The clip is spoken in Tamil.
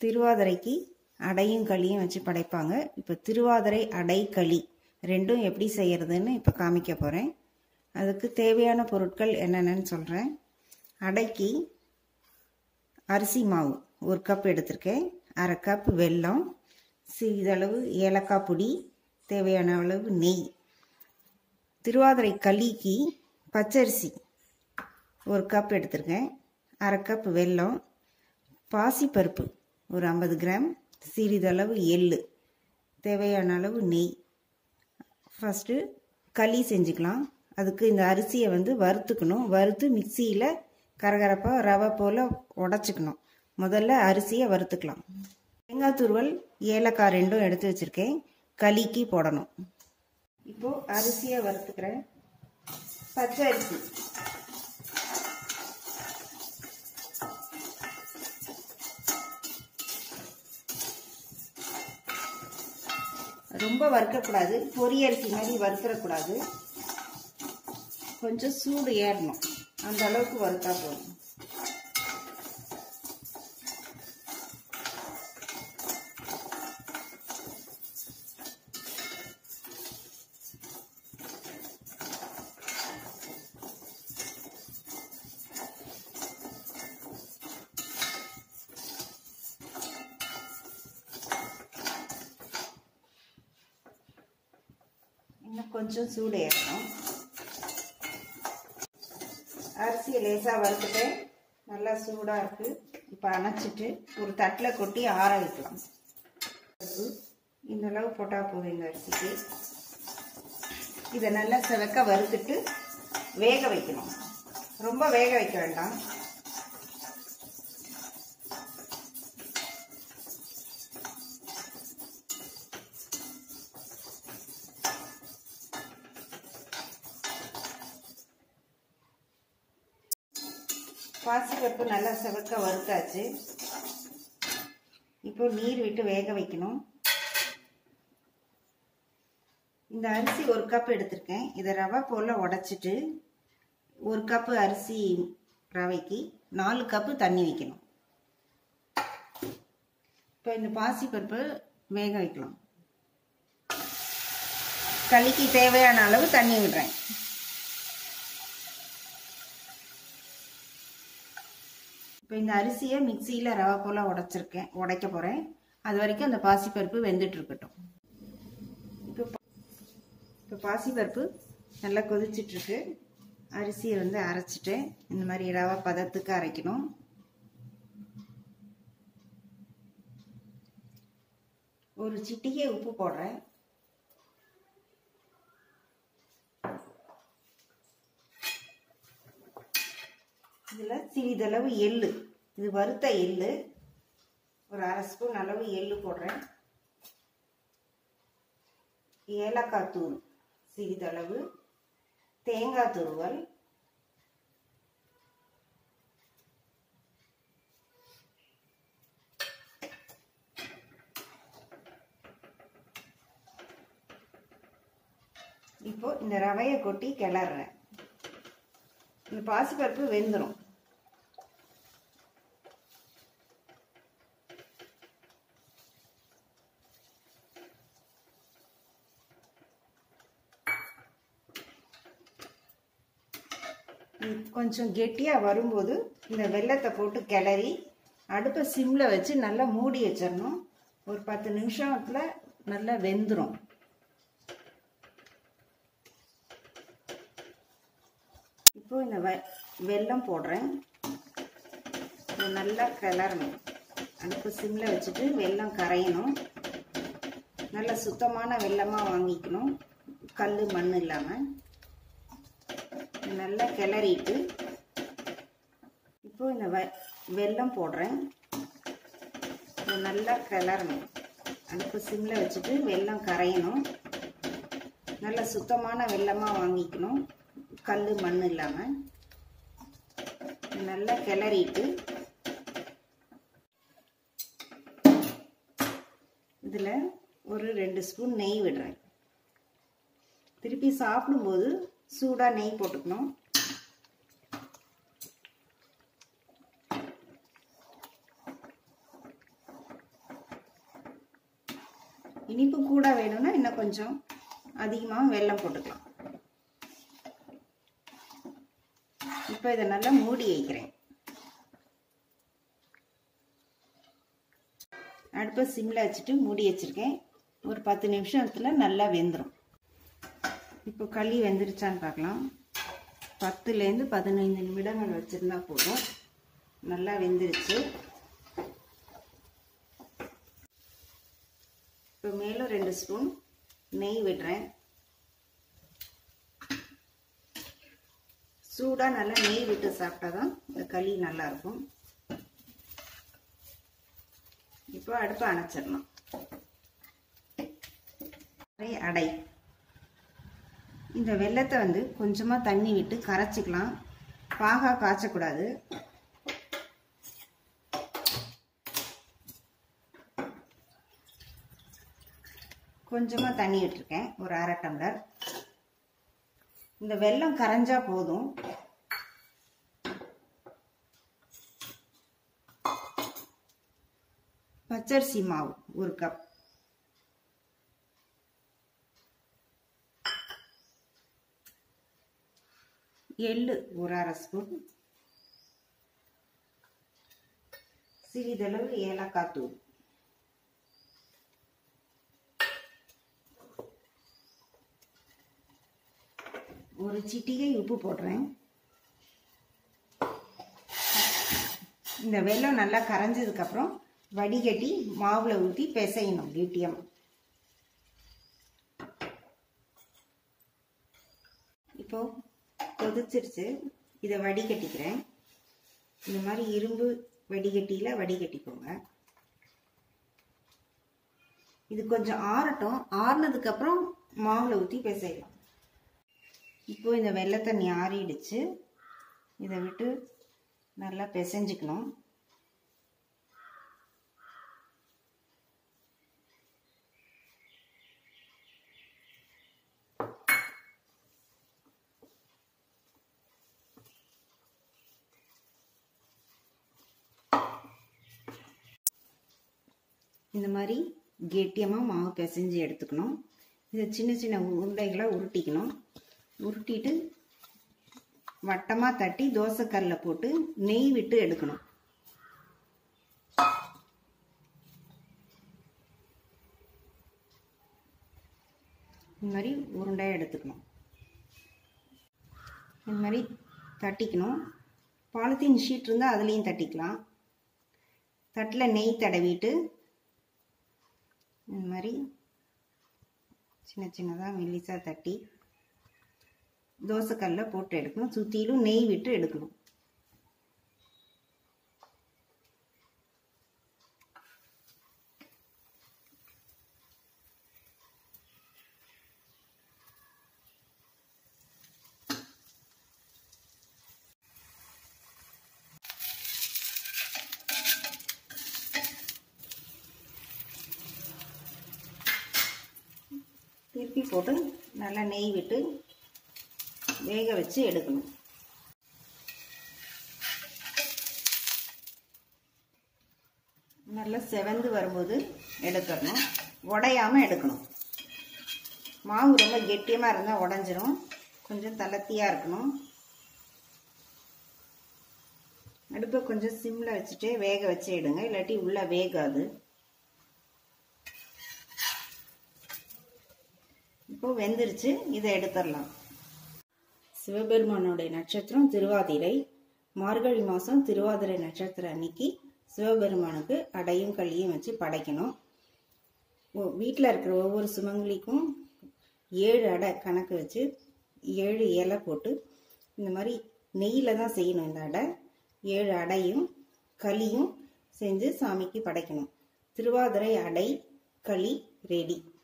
திருவாதிரைக்கு அடையும் களியும் வச்சு படைப்பாங்க இப்போ திருவாதிரை அடை களி ரெண்டும் எப்படி செய்யறதுன்னு இப்போ காமிக்க போகிறேன் அதுக்கு தேவையான பொருட்கள் என்னென்னு சொல்கிறேன் அடைக்கு அரிசி மாவு ஒரு கப் எடுத்திருக்கேன் அரை கப் வெல்லம் சிறிதளவு ஏலக்காய் பொடி தேவையான அளவு நெய் திருவாதிரை களிக்கு பச்சரிசி ஒரு கப் எடுத்திருக்கேன் அரை கப் வெல்லம் பாசிப்பருப்பு ஒரு ஐம்பது கிராம் சிறிதளவு எள்ளு தேவையான அளவு நெய் ஃபஸ்ட்டு களி செஞ்சுக்கலாம் அதுக்கு இந்த அரிசியை வந்து வறுத்துக்கணும் வறுத்து மிக்சியில் கரகரப்பாக ரவை போல் உடச்சிக்கணும் முதல்ல அரிசியை வறுத்துக்கலாம் தேங்காய் துருவல் ஏலக்காய் ரெண்டும் எடுத்து வச்சுருக்கேன் களிக்கு போடணும் இப்போது அரிசியை வறுத்துக்கிறேன் பச்சை அரிசி ரொம்ப வறுக்கக்கூடாது பொரி அரிசி மாதிரி வறுத்துடக்கூடாது கொஞ்சம் சூடு ஏறணும் அந்த அளவுக்கு வறுத்தா போதும் இன்னும் கொஞ்சம் சூடு ஏறணும் அரிசியை லேசாக வறுத்துட்டு நல்லா சூடாக இருக்குது இப்போ அணைச்சிட்டு ஒரு தட்டில் கொட்டி ஆற வைக்கலாம் இந்த அளவு போட்டால் போதும் இந்த அரிசிக்கு இதை நல்லா செவக்க வறுத்துட்டு வேக வைக்கணும் ரொம்ப வேக வைக்க வேண்டாம் பாசிப்பருப்பு நல்லா செவக்க வறுத்தாச்சு இப்போ நீர் விட்டு வேக வைக்கணும் இந்த அரிசி ஒரு கப் எடுத்திருக்கேன் இதை ரவை போல் உடச்சிட்டு ஒரு கப்பு அரிசி ரவைக்கு நாலு கப்பு தண்ணி வைக்கணும் இப்போ இந்த பாசிப்பருப்பு வேக வைக்கலாம் களிக்கு தேவையான அளவு தண்ணி விடுறேன் இப்போ இந்த அரிசியை மிக்சியில் ரவை போல் உடச்சிருக்கேன் உடைக்க போகிறேன் அது வரைக்கும் அந்த பாசிப்பருப்பு வெந்துட்டு இருக்கட்டும் இப்போ இப்போ பாசிப்பருப்பு நல்லா கொதிச்சிட்ருக்கு அரிசியை வந்து அரைச்சிட்டு இந்த மாதிரி ரவை பதத்துக்கு அரைக்கணும் ஒரு சிட்டிகை உப்பு போடுறேன் இதில் சிறிதளவு எள்ளு இது வறுத்த எள்ளு ஒரு அரை ஸ்பூன் அளவு எள்ளு போடுறேன் ஏலக்காய் தூள் சிறிதளவு தேங்காய் துருவல் இப்போ இந்த ரவையை கொட்டி கிளறேன் இந்த பாசிப்பருப்பு வெந்துடும் கொஞ்சம் கெட்டியாக வரும்போது இந்த வெள்ளத்தை போட்டு கிளறி அடுப்பை சிம்மில் வச்சு நல்லா மூடி வச்சிடணும் ஒரு பத்து நிமிஷத்தில் நல்லா வெந்துடும் இப்போ இந்த வெ வெல்லம் போடுறேன் இதை நல்லா கிளறணும் அடுப்பு சிம்மில் வச்சுட்டு வெல்லம் கரையணும் நல்ல சுத்தமான வெல்லமாக வாங்கிக்கணும் கல் மண் இல்லாமல் நல்லா கிளறிட்டு இப்போ இந்த வெ வெல்லம் போடுறேன் இதை நல்லா கிளறணும் அடுப்பு சிம்மில் வச்சுட்டு வெல்லம் கரையணும் நல்ல சுத்தமான வெல்லமாக வாங்கிக்கணும் கல் மண் இல்லாமல் நல்லா கிளறிட்டு இதில் ஒரு ரெண்டு ஸ்பூன் நெய் விடுறேன் திருப்பி சாப்பிடும்போது சூடாக நெய் போட்டுக்கணும் வேணும்னா இன்னும் கொஞ்சம் அதிகமாக வெல்லம் போட்டுக்கலாம் இப்போ இதை நல்லா மூடி வைக்கிறேன் அடுப்பை சிம்மில் வச்சுட்டு மூடி வச்சுருக்கேன் ஒரு பத்து நிமிஷத்தில் நல்லா வெந்துடும் இப்போ களி வெந்துருச்சான்னு பார்க்கலாம் பத்துலேருந்து பதினைந்து நிமிடங்கள் வச்சுருந்தா போதும் நல்லா வெந்துருச்சு இப்போ மேலும் ரெண்டு ஸ்பூன் நெய் விடுறேன் சூடாக நல்லா நெய் விட்டு சாப்பிட்டா தான் இந்த களி நல்லாயிருக்கும் இப்போ அடுப்பை அணைச்சிடலாம் அடை இந்த வெள்ளத்தை வந்து கொஞ்சமாக தண்ணி விட்டு கரைச்சிக்கலாம் பாகா காய்ச்சக்கூடாது கொஞ்சமாக தண்ணி விட்டுருக்கேன் ஒரு அரை டம்ளர் இந்த வெல்லம் கரைஞ்சா போதும் பச்சரிசி மாவு ஒரு கப் எள்ளு ஒரு அரை ஸ்பூன் சிறிதளவு ஏலக்காய் தூள் ஒரு சிட்டிகை உப்பு போடுறேன் இந்த வெல்லம் நல்லா கரைஞ்சதுக்கப்புறம் வடிகட்டி மாவில் ஊற்றி பிசையணும் கெட்டியம் இப்போ கொதிச்சிருச்சு இதை வடிகட்டிக்கிறேன் இந்த மாதிரி இரும்பு வடிகட்டியில் வடிகட்டிக்கோங்க இது கொஞ்சம் ஆறட்டும் ஆறுனதுக்கப்புறம் மாவில் ஊற்றி பிசையலாம் இப்போ இந்த வெள்ளை தண்ணி ஆறிடுச்சு இதை விட்டு நல்லா பிசைஞ்சுக்கணும் இந்த மாதிரி கெட்டியமாக மாவு பிசைஞ்சு எடுத்துக்கணும் இதை சின்ன சின்ன உருண்டைகளாக உருட்டிக்கணும் உருட்டிட்டு வட்டமாக தட்டி தோசைக்கல்லில் போட்டு நெய் விட்டு எடுக்கணும் இந்த மாதிரி உருண்டையாக எடுத்துக்கணும் இந்த மாதிரி தட்டிக்கணும் பாலித்தீன் ஷீட் இருந்தால் அதுலேயும் தட்டிக்கலாம் தட்டில் நெய் தடவிட்டு இந்த மாதிரி சின்ன சின்னதாக மெல்லிசாக தட்டி தோசைக்கல்லில் போட்டு எடுக்கணும் சுற்றிலும் நெய் விட்டு எடுக்கணும் திருப்பி போட்டு நல்லா நெய் விட்டு வேக வச்சு எடுக்கணும் நல்லா செவந்து வரும்போது எடுக்கணும் உடையாமல் எடுக்கணும் மாவு ரொம்ப கெட்டியமாக இருந்தால் உடஞ்சிரும் கொஞ்சம் தளர்த்தியாக இருக்கணும் அடுப்பை கொஞ்சம் சிம்மில் வச்சுட்டு வேக வச்சு எடுங்க இல்லாட்டி உள்ளே வேகாது இப்போ வெந்துருச்சு இதை எடுத்துடலாம் சிவபெருமானுடைய நட்சத்திரம் திருவாதிரை மார்கழி மாதம் திருவாதிரை நட்சத்திரம் அன்னைக்கு சிவபெருமானுக்கு அடையும் களியும் வச்சு படைக்கணும் வீட்டில் இருக்கிற ஒவ்வொரு சுமங்கலிக்கும் ஏழு அடை கணக்கு வச்சு ஏழு இலை போட்டு இந்த மாதிரி நெய்யில் தான் செய்யணும் இந்த அடை ஏழு அடையும் களியும் செஞ்சு சாமிக்கு படைக்கணும் திருவாதிரை அடை களி ரெடி